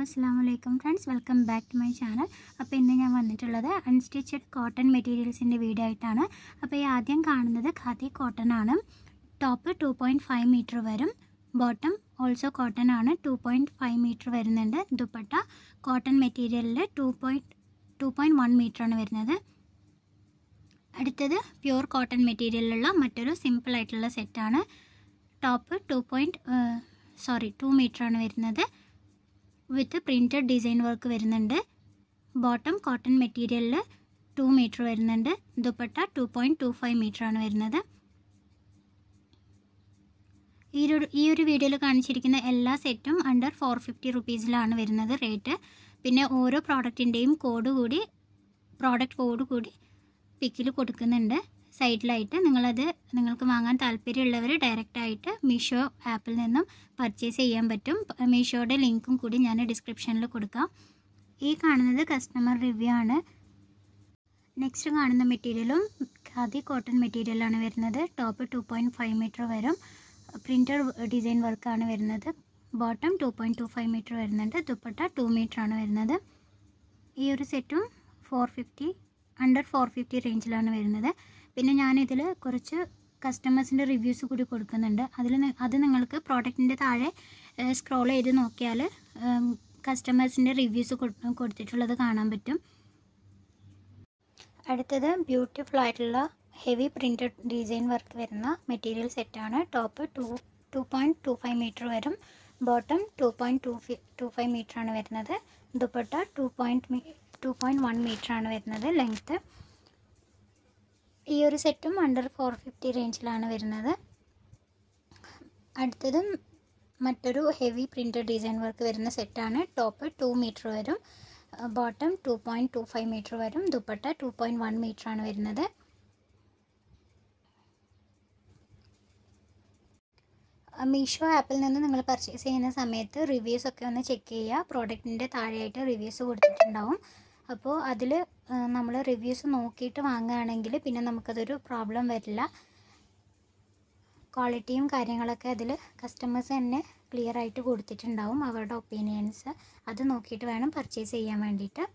അസ്സാം വലൈക്കും friends welcome back to my channel അപ്പോൾ ഇന്ന് ഞാൻ വന്നിട്ടുള്ളത് അൺസ്റ്റിച്ചഡ് കോട്ടൺ മെറ്റീരിയൽസിൻ്റെ വീഡിയോ ആയിട്ടാണ് അപ്പോൾ ഈ ആദ്യം കാണുന്നത് ഖാദി കോട്ടൺ ആണ് top two point five meter വരും ബോട്ടം ഓൾസോ കോട്ടൺ ആണ് ടു പോയിൻറ്റ് ഫൈവ് മീറ്റർ വരുന്നുണ്ട് ദുപ്പട്ട കോട്ടൺ മെറ്റീരിയലിൽ two point two point one മീറ്ററാണ് വരുന്നത് അടുത്തത് പ്യുവർ കോട്ടൺ മെറ്റീരിയലിലുള്ള മറ്റൊരു സിമ്പിൾ ആയിട്ടുള്ള സെറ്റാണ് top two point sorry two മീറ്ററാണ് വരുന്നത് വിത്ത് പ്രിൻറ്റഡ് ഡിസൈൻ വർക്ക് വരുന്നുണ്ട് ബോട്ടം കോട്ടൺ മെറ്റീരിയലിൽ ടു മീറ്റർ വരുന്നുണ്ട് dupatta two point two five മീറ്ററാണ് വരുന്നത് ഈ ഒരു ഈ ഒരു വീഡിയോയിൽ കാണിച്ചിരിക്കുന്ന എല്ലാ സെറ്റും അണ്ടർ ഫോർ ഫിഫ്റ്റി റുപ്പീസിലാണ് വരുന്നത് റേറ്റ് പിന്നെ ഓരോ പ്രോഡക്റ്റിൻ്റെയും കോഡ് കൂടി പ്രോഡക്റ്റ് കോഡ് കൂടി പിക്കിൽ കൊടുക്കുന്നുണ്ട് സൈഡിലായിട്ട് നിങ്ങളത് നിങ്ങൾക്ക് വാങ്ങാൻ താല്പര്യമുള്ളവർ ഡയറക്റ്റായിട്ട് മീഷോ ആപ്പിൽ നിന്നും പർച്ചേസ് ചെയ്യാൻ പറ്റും മീഷോയുടെ ലിങ്കും കൂടി ഞാൻ ഡിസ്ക്രിപ്ഷനിൽ കൊടുക്കാം ഈ കാണുന്നത് കസ്റ്റമർ റിവ്യൂ ആണ് നെക്സ്റ്റ് കാണുന്ന മെറ്റീരിയലും ഖാദി കോട്ടൺ മെറ്റീരിയലാണ് വരുന്നത് top two point five meter വരും പ്രിൻറ്റഡ് ഡിസൈൻ വർക്കാണ് വരുന്നത് bottom two point two five meter വരുന്നുണ്ട് ദുപ്പട്ട ടു ആണ് വരുന്നത് ഈ ഒരു സെറ്റും four fifty under four fifty റേഞ്ചിലാണ് വരുന്നത് പിന്നെ ഞാനിതിൽ കുറച്ച് കസ്റ്റമേഴ്സിൻ്റെ റിവ്യൂസ് കൂടി കൊടുക്കുന്നുണ്ട് അതിൽ അത് നിങ്ങൾക്ക് പ്രോഡക്റ്റിൻ്റെ താഴെ സ്ക്രോൾ ചെയ്ത് നോക്കിയാൽ കസ്റ്റമേഴ്സിൻ്റെ റിവ്യൂസ് കൊടുത്തിട്ടുള്ളത് കാണാൻ പറ്റും അടുത്തത് ബ്യൂട്ടിഫുൾ ആയിട്ടുള്ള ഹെവി പ്രിൻറ്റഡ് ഡിസൈൻ വർക്ക് വരുന്ന മെറ്റീരിയൽ സെറ്റാണ് top two two point two five meter വരും ബോട്ടം ടു പോയിൻറ്റ് ടു ഫി ടു ഫൈവ് മീറ്ററാണ് വരുന്നത് dupatta two point two point one മീറ്ററാണ് വരുന്നത് ലെങ്ത്ത് ഈ ഒരു സെറ്റും അണ്ടർ ഫോർ ഫിഫ്റ്റി റേഞ്ചിലാണ് വരുന്നത് അടുത്തതും മറ്റൊരു ഹെവി പ്രിൻറ്റഡ് ഡിസൈൻ വർക്ക് വരുന്ന സെറ്റാണ് ടോപ്പ് ടു മീറ്റർ വരും bottom two point two five meter വരും ദുപ്പട്ട ടു പോയിൻറ്റ് വൺ മീറ്ററാണ് വരുന്നത് മീഷോ ആപ്പിൽ നിന്ന് നിങ്ങൾ പർച്ചേസ് ചെയ്യുന്ന സമയത്ത് റിവ്യൂസ് ഒക്കെ ഒന്ന് ചെക്ക് ചെയ്യുക പ്രോഡക്റ്റിൻ്റെ താഴെയായിട്ട് റിവ്യൂസ് കൊടുത്തിട്ടുണ്ടാവും അപ്പോൾ അതിൽ നമ്മൾ റിവ്യൂസ് നോക്കിയിട്ട് വാങ്ങുകയാണെങ്കിൽ പിന്നെ നമുക്കതൊരു പ്രോബ്ലം വരില്ല ക്വാളിറ്റിയും കാര്യങ്ങളൊക്കെ അതിൽ കസ്റ്റമേഴ്സ് തന്നെ ക്ലിയർ ആയിട്ട് കൊടുത്തിട്ടുണ്ടാവും അവരുടെ ഒപ്പീനിയൻസ് അത് നോക്കിയിട്ട് വേണം പർച്ചേസ് ചെയ്യാൻ വേണ്ടിയിട്ട്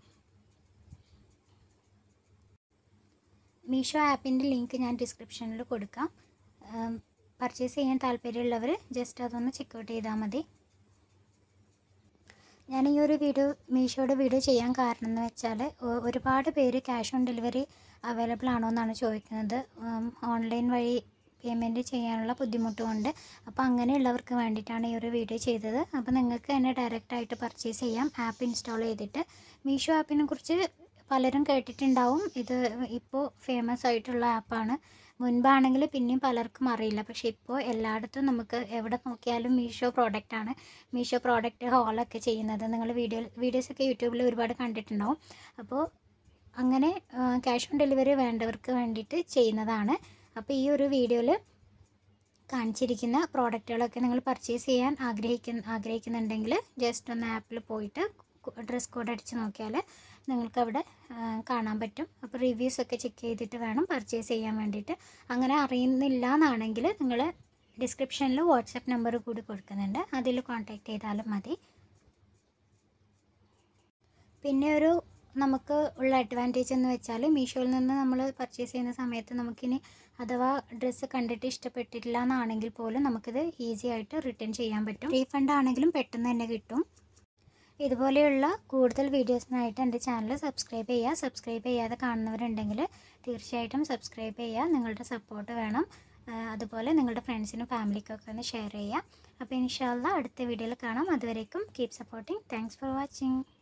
മീഷോ ആപ്പിൻ്റെ ലിങ്ക് ഞാൻ ഡിസ്ക്രിപ്ഷനിൽ കൊടുക്കാം പർച്ചേസ് ചെയ്യാൻ താല്പര്യമുള്ളവർ ജസ്റ്റ് അതൊന്ന് ചെക്കൗട്ട് ചെയ്താൽ മതി ഞാൻ ഈ ഒരു വീഡിയോ മീഷോയുടെ വീഡിയോ ചെയ്യാൻ കാരണം എന്ന് വെച്ചാൽ ഒരുപാട് പേര് ക്യാഷ് ഓൺ ഡെലിവറി അവൈലബിൾ ആണോ എന്നാണ് ചോദിക്കുന്നത് ഓൺലൈൻ വഴി പേയ്മെൻറ്റ് ചെയ്യാനുള്ള ബുദ്ധിമുട്ട് കൊണ്ട് അപ്പോൾ അങ്ങനെയുള്ളവർക്ക് വേണ്ടിയിട്ടാണ് ഈ ഒരു വീഡിയോ ചെയ്തത് അപ്പോൾ നിങ്ങൾക്ക് തന്നെ ഡയറക്റ്റായിട്ട് പർച്ചേസ് ചെയ്യാം ആപ്പ് ഇൻസ്റ്റാൾ ചെയ്തിട്ട് മീഷോ ആപ്പിനെ കുറിച്ച് പലരും കേട്ടിട്ടുണ്ടാവും ഇത് ഇപ്പോൾ ഫേമസ് ആയിട്ടുള്ള ആപ്പാണ് മുൻപാണെങ്കിൽ പിന്നെയും പലർക്കും അറിയില്ല പക്ഷേ ഇപ്പോൾ എല്ലായിടത്തും നമുക്ക് എവിടെ നോക്കിയാലും മീഷോ പ്രോഡക്റ്റാണ് മീഷോ പ്രോഡക്റ്റ് ഹോളൊക്കെ ചെയ്യുന്നത് നിങ്ങൾ വീഡിയോ വീഡിയോസൊക്കെ യൂട്യൂബിൽ ഒരുപാട് കണ്ടിട്ടുണ്ടാവും അപ്പോൾ അങ്ങനെ ക്യാഷ് ഓൺ ഡെലിവറി വേണ്ടവർക്ക് വേണ്ടിയിട്ട് ചെയ്യുന്നതാണ് അപ്പോൾ ഈ ഒരു വീഡിയോയിൽ കാണിച്ചിരിക്കുന്ന പ്രോഡക്റ്റുകളൊക്കെ നിങ്ങൾ പർച്ചേസ് ചെയ്യാൻ ആഗ്രഹിക്കുന്ന ആഗ്രഹിക്കുന്നുണ്ടെങ്കിൽ ജസ്റ്റ് ഒന്ന് ആപ്പിൽ പോയിട്ട് ഡ്രസ് കോഡ് അടിച്ച് നോക്കിയാൽ നിങ്ങൾക്കവിടെ കാണാൻ പറ്റും അപ്പോൾ റിവ്യൂസൊക്കെ ചെക്ക് ചെയ്തിട്ട് വേണം പർച്ചേസ് ചെയ്യാൻ വേണ്ടിയിട്ട് അങ്ങനെ അറിയുന്നില്ല എന്നാണെങ്കിൽ നിങ്ങൾ ഡിസ്ക്രിപ്ഷനിൽ വാട്സപ്പ് നമ്പർ കൂടി കൊടുക്കുന്നുണ്ട് അതിൽ കോൺടാക്റ്റ് ചെയ്താലും മതി പിന്നെ ഒരു നമുക്ക് ഉള്ള അഡ്വാൻറ്റേജ് എന്ന് വെച്ചാൽ മീഷോയിൽ നിന്ന് നമ്മൾ പർച്ചേസ് ചെയ്യുന്ന സമയത്ത് നമുക്കിനി അഥവാ ഡ്രസ്സ് കണ്ടിട്ട് ഇഷ്ടപ്പെട്ടിട്ടില്ല എന്നാണെങ്കിൽ പോലും നമുക്കിത് ഈസി ആയിട്ട് റിട്ടേൺ ചെയ്യാൻ പറ്റും റീഫണ്ട് ആണെങ്കിലും പെട്ടെന്ന് തന്നെ കിട്ടും ഇതുപോലെയുള്ള കൂടുതൽ വീഡിയോസിനായിട്ട് എൻ്റെ ചാനൽ സബ്സ്ക്രൈബ് ചെയ്യുക സബ്സ്ക്രൈബ് ചെയ്യാതെ കാണുന്നവരുണ്ടെങ്കിൽ തീർച്ചയായിട്ടും സബ്സ്ക്രൈബ് ചെയ്യുക നിങ്ങളുടെ സപ്പോർട്ട് വേണം അതുപോലെ നിങ്ങളുടെ ഫ്രണ്ട്സിനും ഫാമിലിക്കൊക്കെ ഒന്ന് ഷെയർ ചെയ്യുക അപ്പോൾ ഇൻഷാല്ല അടുത്ത വീഡിയോയിൽ കാണാം അതുവരേക്കും keep supporting thanks for watching